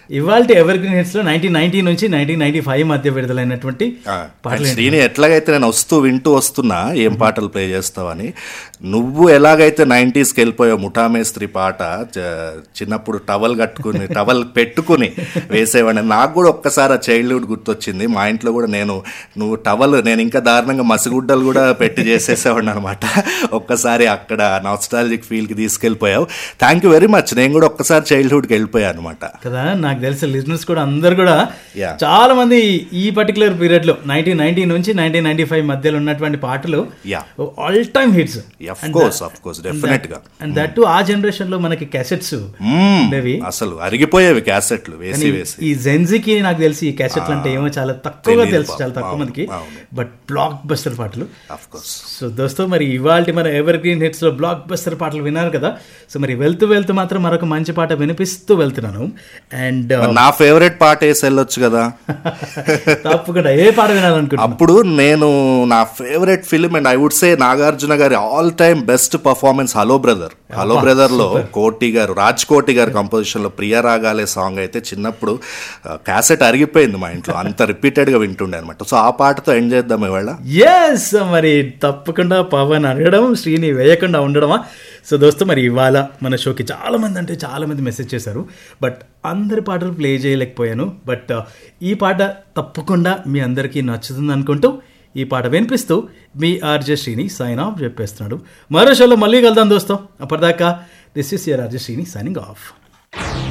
ఇవాళ ever green hits లో nineteen ninety నుంచి నైన్టీన్ నైన్టీ ఫైవ్ మధ్య విడుదలైనటువంటి పాటలు ఏంటి? శ్రీని ఎట్లాగైతే నేను వస్తూ వింటూ వస్తున్నా ఏం పాటలు ప్లే చేస్తావని నువ్వు ఎలాగైతే నైంటీస్కి వెళ్ళిపోయావు ముఠామేస్త్రి పాట చ- చిన్నప్పుడు టవల్ కట్టుకుని టవల్ పెట్టుకుని వేసేవాడిని నాకు కూడా ఒక్కసారి ఆ చైల్డ్హుడ్ గుర్తొచ్చింది మా ఇంట్లో కూడా నేను నువ్వు టవల్ నేను ఇంకా దారుణంగా మసిగుడ్డలు కూడా పెట్టి చేసేసేవాడిని అనమాట ఒక్కసారి అక్కడ నాస్టాలజిక్ ఫీల్కి తీసుకెళ్ళిపోయావు థ్యాంక్ యూ వెరీ మచ్ నేను కూడా ఒక్కసారి చైల్డ్హుడ్కి వెళ్ళిపోయాను అనమాట కదా నాకు తెలిసి లిజనర్స్ కూడా అందరు కూడా Yeah. చాలా మంది ఈ పర్టికులర్ పీరియడ్ లో నైన్టీన్ నైన్టీ నుంచి నైన్టీన్ నైన్టీ ఫైవ్ మధ్యలో ఉన్నటువంటి పాటలు Yeah. All time hits of course of course definite గా అండ్ దట్ టు ఆ జనరేషన్ లో మనకి క్యాసెట్స్ మ్మ్. ఉండేవి అసలు అరిగిపోయేవి క్యాసెట్లు వేసి కానీ వేసి ఈ జెన్జీకి నాకు తెలిసి ఈ క్యాసెట్లు అంటే ఏమో చాలా తక్కువగా తెలీదు తెలుసు చాలా పాపం. తక్కువ మందికి అవును. బట్ బ్లాక్ బస్టర్ పాటలు అఫ్ కోర్స్ సో దోస్తో మరి ఇవాళ మన ఎవర్ గ్రీన్ హిట్స్ లో బ్లాక్ బస్టర్ పాటలు విన్నారు కదా సో మరి వెళ్తూ వెళ్తూ మాత్రం మరొక మంచి పాట వినిపిస్తూ వెళ్తున్నాను అండ్ నా ఫేవరెట్ పాట వేసి వెళ్ళొచ్చు కదా తప్పకుండా ఏ పాట వినాలనుకుంటున్నా అప్పుడు నేను నా favourite film and I would say Nagarjuna garu all time best performance hello brother hello brother లో కోటి గారు రాజ్ కోటి గారి కంపోజిషన్ లో ప్రియ రాగాలే సాంగ్ అయితే చిన్నప్పుడు క్యాసెట్ అరిగిపోయింది మా ఇంట్లో అంత రిపీటెడ్ గా వింటుండే అనమాట సో ఆ పాటతో ఎండ్ చేద్దాం ఇవాళ ఎస్ మరి తప్పకుండా పవన్ అడగడం శ్రీని వేయకుండా ఉండడమా సో దోస్తు మరి ఇవాళ మన షోకి చాలా మంది అంటే చాలా మంది మెసేజ్ చేశారు బట్ అందరి పాటలు ప్లే చేయలేకపోయాను బట్ ఈ పాట తప్పకుండా మీ అందరికీ నచ్చుతుంది అనుకుంటూ ఈ పాట వినిపిస్తూ మీ ఆర్జే శ్రీని సైన్ ఆఫ్ చెప్పేస్తున్నాడు మరో షోలో మళ్ళీ కలుద్దాం దోస్తాం అప్పటిదాకా this is your RJ Srini signing of